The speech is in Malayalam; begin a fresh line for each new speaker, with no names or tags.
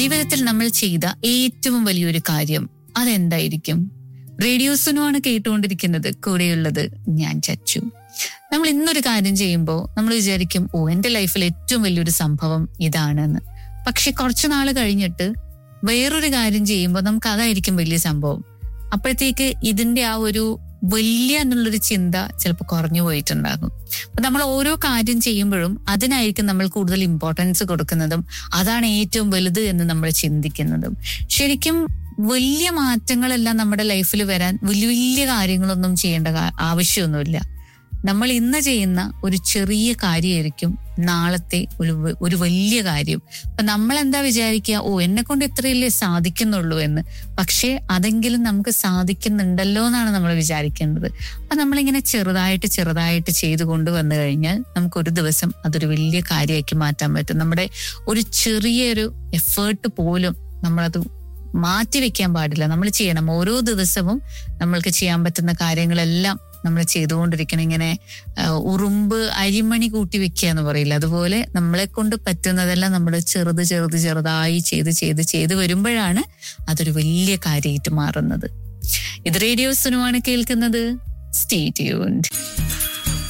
ജീവിതത്തിൽ നമ്മൾ ചെയ്ത ഏറ്റവും വലിയൊരു കാര്യം അതെന്തായിരിക്കും റേഡിയോസിനുമാണ് കേട്ടുകൊണ്ടിരിക്കുന്നത് കൂടെയുള്ളത് ഞാൻ ചച്ചു നമ്മൾ ഇന്നൊരു കാര്യം ചെയ്യുമ്പോൾ നമ്മൾ വിചാരിക്കും ഓ എന്റെ ലൈഫിൽ ഏറ്റവും വലിയൊരു സംഭവം ഇതാണെന്ന് പക്ഷെ കുറച്ചു നാൾ കഴിഞ്ഞിട്ട് വേറൊരു കാര്യം ചെയ്യുമ്പോൾ നമുക്ക് അതായിരിക്കും വലിയ സംഭവം അപ്പോഴത്തേക്ക് ഇതിന്റെ ആ ഒരു വലിയ എന്നുള്ളൊരു ചിന്ത ചിലപ്പോൾ കുറഞ്ഞു പോയിട്ടുണ്ടാകും അപ്പൊ നമ്മൾ ഓരോ കാര്യം ചെയ്യുമ്പോഴും അതിനായിരിക്കും നമ്മൾ കൂടുതൽ ഇമ്പോർട്ടൻസ് കൊടുക്കുന്നതും അതാണ് ഏറ്റവും വലുത് എന്ന് നമ്മൾ ചിന്തിക്കുന്നതും ശരിക്കും വലിയ മാറ്റങ്ങളെല്ലാം നമ്മുടെ ലൈഫിൽ വരാൻ വലിയ വലിയ കാര്യങ്ങളൊന്നും ചെയ്യേണ്ട കാ- ആവശ്യമൊന്നുമില്ല നമ്മൾ ഇന്ന് ചെയ്യുന്ന ഒരു ചെറിയ കാര്യമായിരിക്കും നാളത്തെ ഒരു വ- ഒരു വലിയ കാര്യം അപ്പൊ നമ്മൾ എന്താ വിചാരിക്കുക ഓ എന്നെ കൊണ്ട് ഇത്രയല്ലേ സാധിക്കുന്നുള്ളൂ എന്ന് പക്ഷേ അതെങ്കിലും നമുക്ക് സാധിക്കുന്നുണ്ടല്ലോ എന്നാണ് നമ്മൾ വിചാരിക്കേണ്ടത് അപ്പൊ നമ്മളിങ്ങനെ ചെറുതായിട്ട് ചെറുതായിട്ട് ചെയ്തു കൊണ്ടുവന്നു കഴിഞ്ഞാൽ നമുക്ക് ഒരു ദിവസം അതൊരു വലിയ കാര്യമാക്കി മാറ്റാൻ പറ്റും നമ്മുടെ ഒരു ചെറിയൊരു എഫേർട്ട് പോലും നമ്മളത് മാറ്റി വെക്കാൻ പാടില്ല നമ്മൾ ചെയ്യണം ഓരോ ദിവസവും നമ്മൾക്ക് ചെയ്യാൻ പറ്റുന്ന കാര്യങ്ങളെല്ലാം നമ്മൾ ചെയ്തുകൊണ്ടിരിക്കണം ഇങ്ങനെ ആ, ഉറുമ്പ് അരിമണി കൂട്ടി വെക്കുക എന്ന് പറയില്ല അതുപോലെ നമ്മളെ കൊണ്ട് പറ്റുന്നതെല്ലാം നമ്മൾ ചെറുത് ചെറുത് ചെറുതായി ചെയ്ത് ചെയ്ത് ചെയ്ത് വരുമ്പോഴാണ് അതൊരു വലിയ കാര്യമായിട്ട് മാറുന്നത് ഇത് റേഡിയോ സിനിമയാണ് കേൾക്കുന്നത് സ്റ്റേ ട്യൂൺഡ്